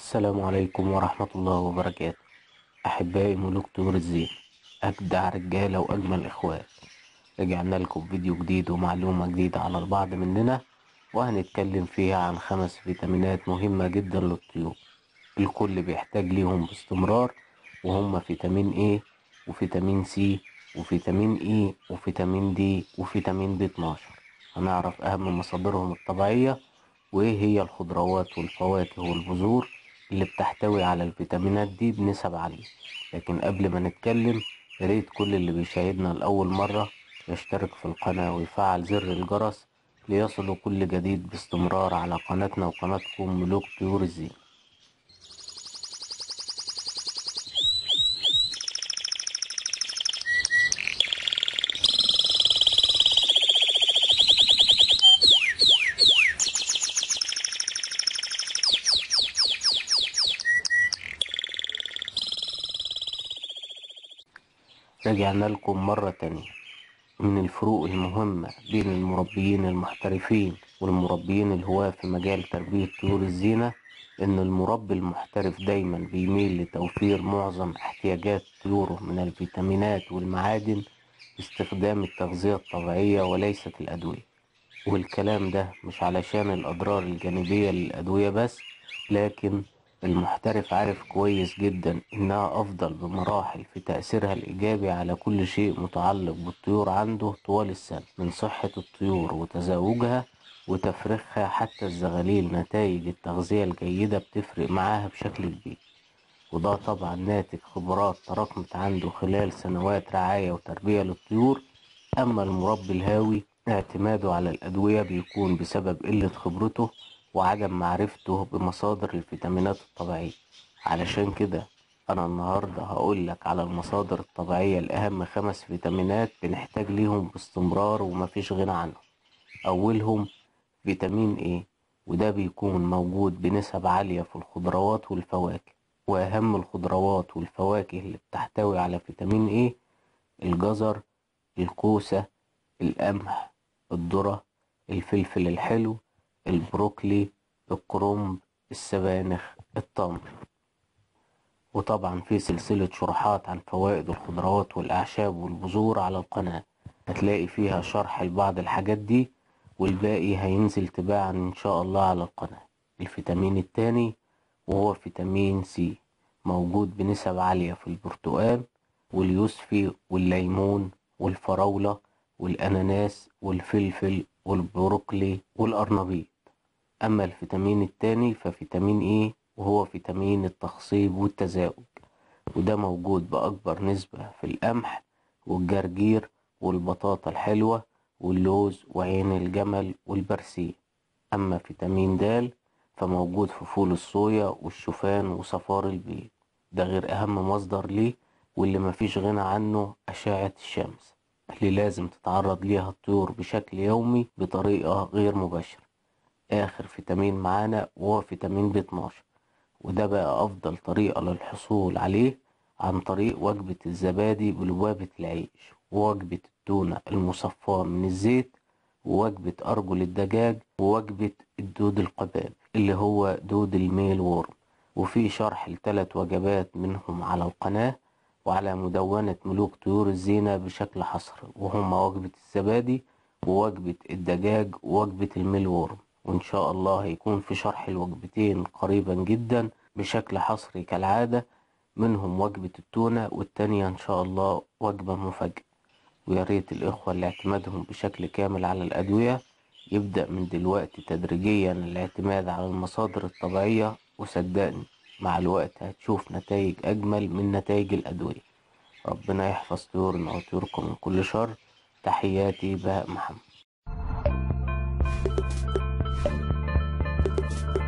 السلام عليكم ورحمة الله وبركاته أحبائي ملوك طيور الزين أجدع رجالة وأجمل إخوات رجعنا لكم فيديو جديد ومعلومة جديدة على البعض مننا وهنتكلم فيها عن خمس فيتامينات مهمة جدا للطيور الكل بيحتاج ليهم باستمرار وهم فيتامين A وفيتامين C وفيتامين E وفيتامين D وفيتامين B12 هنعرف أهم مصادرهم الطبيعية وإيه هي الخضروات والفواكه والبذور اللي بتحتوي على الفيتامينات دي بنسب عالية لكن قبل ما نتكلم ياريت كل اللي بيشاهدنا لأول مرة يشترك في القناة ويفعل زر الجرس ليصلوا كل جديد باستمرار على قناتنا وقناتكم ملوك طيور الزين رجعنا لكم مرة تانية من الفروق المهمة بين المربيين المحترفين والمربيين الهواة في مجال تربية طيور الزينة إن المربي المحترف دايما بيميل لتوفير معظم احتياجات طيوره من الفيتامينات والمعادن باستخدام التغذية الطبيعية وليست الأدوية والكلام ده مش علشان الأضرار الجانبية للأدوية بس لكن المحترف عارف كويس جدا إنها أفضل بمراحل في تأثيرها الإيجابي على كل شيء متعلق بالطيور عنده طوال السنة من صحة الطيور وتزاوجها وتفريخها حتى الزغاليل نتائج التغذية الجيدة بتفرق معاها بشكل كبير وده طبعا ناتج خبرات تراكمت عنده خلال سنوات رعاية وتربية للطيور أما المربي الهاوي اعتماده على الأدوية بيكون بسبب قلة خبرته وعدم معرفته بمصادر الفيتامينات الطبيعية علشان كده أنا النهاردة هقولك على المصادر الطبيعية الأهم خمس فيتامينات بنحتاج ليهم باستمرار ومفيش غنى عنهم أولهم فيتامين A وده بيكون موجود بنسب عالية في الخضروات والفواكه وأهم الخضروات والفواكه اللي بتحتوي على فيتامين A الجزر الكوسة القمح الذرة الفلفل الحلو البروكلي الكرنب السبانخ التمر وطبعا في سلسلة شروحات عن فوائد الخضروات والأعشاب والبذور على القناة هتلاقي فيها شرح لبعض الحاجات دي والباقي هينزل تباعا إن شاء الله على القناة الفيتامين التاني وهو فيتامين سي موجود بنسب عالية في البرتقال واليوسفي والليمون والفراولة والأناناس والفلفل والبروكلي والأرنبيط أما الفيتامين التاني ففيتامين إيه وهو فيتامين التخصيب والتزاوج وده موجود بأكبر نسبة في القمح والجرجير والبطاطا الحلوة واللوز وعين الجمل والبرسيم أما فيتامين د فموجود في فول الصويا والشوفان وصفار البيض ده غير أهم مصدر ليه واللي مفيش غنى عنه أشعة الشمس اللي لازم تتعرض ليها الطيور بشكل يومي بطريقة غير مباشرة آخر فيتامين معانا وهو فيتامين بي 12 وده بقى أفضل طريقة للحصول عليه عن طريق وجبة الزبادي بلبابة العيش ووجبة التونة المصفاة من الزيت ووجبة أرجل الدجاج ووجبة الدود القباب اللي هو دود الميل وورم وفي شرح لثلاث وجبات منهم على القناة وعلى مدونة ملوك طيور الزينة بشكل حصري وهما وجبة الزبادي ووجبة الدجاج ووجبة الميل وورم وإن شاء الله هيكون في شرح الوجبتين قريبا جدا بشكل حصري كالعادة منهم وجبة التونة والتانية إن شاء الله وجبة مفاجئة ويا ريت الإخوة اللي اعتمادهم بشكل كامل على الأدوية يبدأ من دلوقتي تدريجيا الاعتماد على المصادر الطبيعية وصدقني مع الوقت هتشوف نتائج أجمل من نتائج الأدوية ربنا يحفظ طيورنا وطيوركم من كل شر تحياتي بهاء محمد